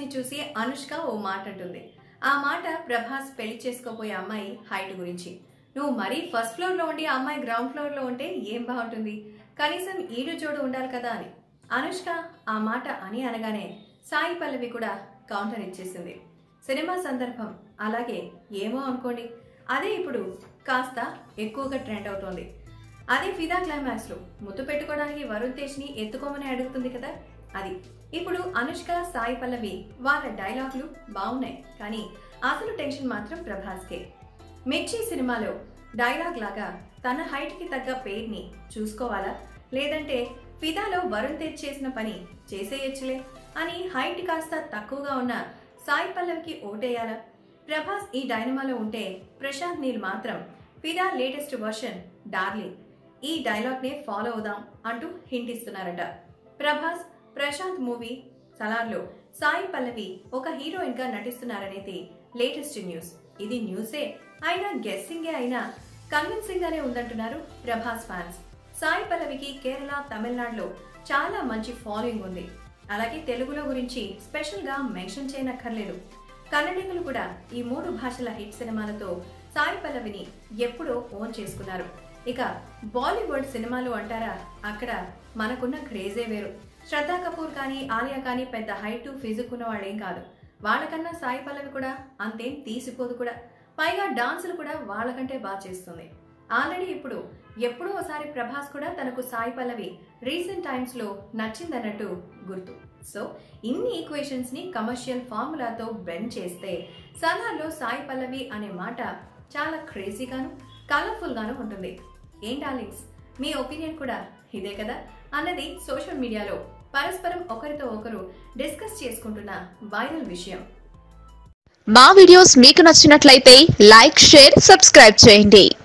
చూసి అనుష్క ఓ మాట అంటుంది ఆ మాట ప్రభాస్ పెళ్లి చేసుకోబోయే అమ్మాయి హైట్ గురించి నువ్వు మరీ ఫస్ట్ ఫ్లోర్ లో ఉండి ఆ అమ్మాయి గ్రౌండ్ ఫ్లోర్ లో ఉంటే ఏం బాగుంటుంది కనీసం ఈడు జోడు ఉండాలి కదా అని అనుష్క ఆ మాట అని అనగానే సాయి పల్లవి కూడా కౌంటర్ ఇచ్చేసింది సినిమా సందర్భం అలాగే ఏమో అనుకోండి అదే ఇప్పుడు కాస్త ఎక్కువగా ట్రెండ్ అవుతోంది అదే ఫిదా క్లైమాక్స్ లో ముద్దు పెట్టుకోవడానికి వరుణ్ తేజ్ ని ఎత్తుకోమని అడుగుతుంది కదా అది ఇప్పుడు అనుష్క సాయి పల్లవి వాళ్ళ డైలాగులు బాగున్నాయి కానీ అసలు టెన్షన్ మాత్రం ప్రభాస్కే మిర్చి సినిమాలో డైలాగ్ లాగా తన హైట్ కి తగ్గ పేరుని చూసుకోవాలా లేదంటే ఫిదాలో వరుణ్ తేజ్ చేసిన పని చేసేయచ్చులే అని హైట్ కాస్త తక్కువగా ఉన్న సాయి పల్లవికి ఓటేయాలా ప్రభాస్ ఈ డైనమాలో ఉంటే ప్రశాంత్ నీల్ మాత్రం ఫిదా లేటెస్ట్ వర్షన్ డార్లింగ్ ఈ డైలాగ్ నే ఫాలో అవుదాం అంటూ హింట్ ఇస్తున్నారట ప్రభాస్ ప్రశాంత్ మూవీ సలార్లో సాయి పల్లవి ఒక హీరోయిన్ గా నటిస్తున్నారనేది లేటెస్ట్ న్యూస్ ఇది న్యూసే అయినా గెస్సింగే అయినా కన్విన్సింగ్ గానే ఉందంటున్నారు ప్రభాస్ ఫ్యాన్స్ సాయి పల్లవికి కేరళ తమిళనాడులో చాలా మంచి ఫాలోయింగ్ ఉంది అలాగే తెలుగులో గురించి స్పెషల్ గా మెన్షన్ చేయనక్కర్లేదు కన్నడిగులు కూడా ఈ మూడు భాషల హిట్ సినిమాలతో సాయి పల్లవిని ఎప్పుడో ఓన్ చేసుకున్నారు ఇక బాలీవుడ్ సినిమాలు అంటారా అక్కడ మనకున్న క్రేజే వేరు శ్రద్ధా కపూర్ కానీ ఆలియా కానీ పెద్ద హైట్ ఫిజిక్ ఉన్న వాళ్ళేం కాదు వాళ్ళకన్నా సాయి పల్లవి కూడా అంతేం తీసిపోదు కూడా పైగా డాన్సులు కూడా వాళ్ళకంటే బాగా చేస్తుంది ఆల్రెడీ ఇప్పుడు ఎప్పుడో ఒకసారి ప్రభాస్ కూడా తనకు సాయి పల్లవి రీసెంట్ టైమ్స్ లో నచ్చిందన్నట్టు గుర్తు సో ఇన్ని ఈక్వేషన్స్ ని కమర్షియల్ ఫార్ములాతో బెండ్ చేస్తే సలార్లో సాయి పల్లవి అనే మాట చాలా క్రేజీగాను కలర్ఫుల్ గాను ఉంటుంది ఏం డార్లింగ్స్ మీ ఒపీనియన్ కూడా ఇదే కదా అన్నది సోషల్ మీడియాలో పరస్పరం ఒకరితో ఒకరు డిస్కస్ చేసుకుంటున్న వైరల్ విషయం మా వీడియోస్ మీకు నచ్చినట్లయితే లైక్ షేర్ సబ్స్క్రైబ్ చేయండి